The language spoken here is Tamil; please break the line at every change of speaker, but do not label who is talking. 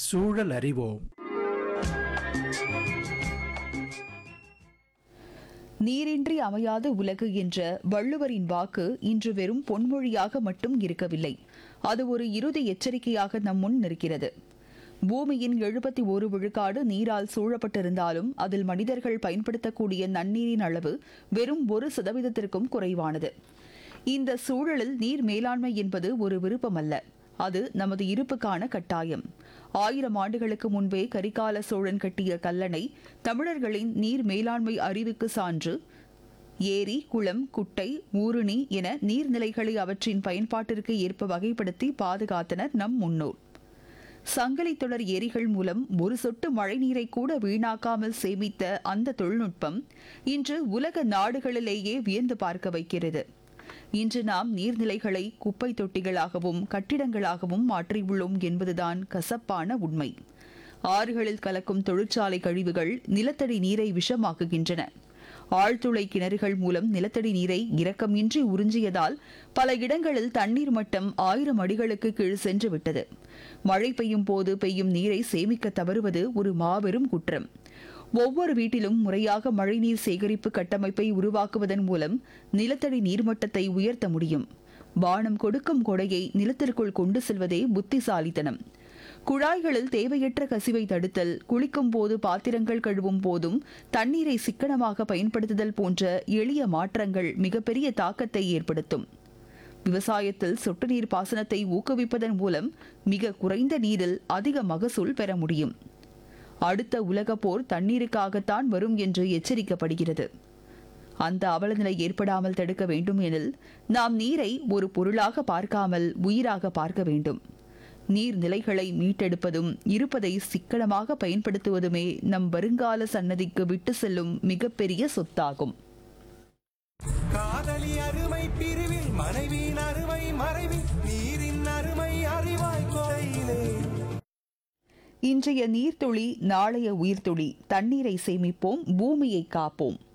சூழல் அறிவோம்
நீரின்றி அமையாத உலகு என்ற வள்ளுவரின் வாக்கு இன்று வெறும் பொன்மொழியாக மட்டும் இருக்கவில்லை அது ஒரு இறுதி எச்சரிக்கையாக நம் முன் நிற்கிறது பூமியின் எழுபத்தி ஒரு விழுக்காடு நீரால் சூழப்பட்டிருந்தாலும் அதில் மனிதர்கள் பயன்படுத்தக்கூடிய நன்னீரின் அளவு வெறும் ஒரு சதவீதத்திற்கும் குறைவானது இந்த சூழலில் நீர் மேலாண்மை என்பது ஒரு விருப்பமல்ல அது நமது இருப்புக்கான கட்டாயம் ஆயிரம் ஆண்டுகளுக்கு முன்பே கரிகால சோழன் கட்டிய கல்லணை தமிழர்களின் நீர் மேலாண்மை அறிவுக்கு சான்று ஏரி குளம் குட்டை ஊருணி என நீர்நிலைகளை அவற்றின் பயன்பாட்டிற்கு ஏற்ப வகைப்படுத்தி பாதுகாத்தனர் நம் முன்னோர் சங்கிலி தொடர் ஏரிகள் மூலம் ஒரு சொட்டு மழைநீரை கூட வீணாக்காமல் சேமித்த அந்த தொழில்நுட்பம் இன்று உலக நாடுகளிலேயே வியந்து பார்க்க வைக்கிறது இன்று நாம் நீர்நிலைகளை குப்பை தொட்டிகளாகவும் கட்டிடங்களாகவும் மாற்றியுள்ளோம் என்பதுதான் கசப்பான உண்மை ஆறுகளில் கலக்கும் தொழிற்சாலை கழிவுகள் நிலத்தடி நீரை விஷமாக்குகின்றன ஆழ்துளை கிணறுகள் மூலம் நிலத்தடி நீரை இரக்கமின்றி உறிஞ்சியதால் பல இடங்களில் தண்ணீர் மட்டம் ஆயிரம் அடிகளுக்கு கீழ் சென்று விட்டது மழை பெய்யும் போது பெய்யும் நீரை சேமிக்க தவறுவது ஒரு மாபெரும் குற்றம் ஒவ்வொரு வீட்டிலும் முறையாக மழைநீர் சேகரிப்பு கட்டமைப்பை உருவாக்குவதன் மூலம் நிலத்தடி நீர்மட்டத்தை உயர்த்த முடியும் வானம் கொடுக்கும் கொடையை நிலத்திற்குள் கொண்டு செல்வதே புத்திசாலித்தனம் குழாய்களில் தேவையற்ற கசிவை தடுத்தல் குளிக்கும் போது பாத்திரங்கள் கழுவும் போதும் தண்ணீரை சிக்கனமாக பயன்படுத்துதல் போன்ற எளிய மாற்றங்கள் மிகப்பெரிய தாக்கத்தை ஏற்படுத்தும் விவசாயத்தில் சொட்டு நீர் பாசனத்தை ஊக்குவிப்பதன் மூலம் மிக குறைந்த நீரில் அதிக மகசூல் பெற முடியும் அடுத்த உலகப் போர் தண்ணீருக்காகத்தான் வரும் என்று எச்சரிக்கப்படுகிறது அந்த அவலநிலை ஏற்படாமல் தடுக்க வேண்டும் எனில் நாம் நீரை ஒரு பொருளாக பார்க்காமல் உயிராக பார்க்க வேண்டும் நீர்நிலைகளை மீட்டெடுப்பதும் இருப்பதை சிக்கனமாக பயன்படுத்துவதுமே நம் வருங்கால சன்னதிக்கு விட்டு செல்லும் மிகப்பெரிய சொத்தாகும்
காதலி அருமை பிரிவில் மனைவியின் அருமை மறைவில் நீரின் அருமை அறிவாய் கொலையிலே
இன்றைய நீர்த்துளி நாளைய உயிர்த்துளி தண்ணீரை சேமிப்போம் பூமியை காப்போம்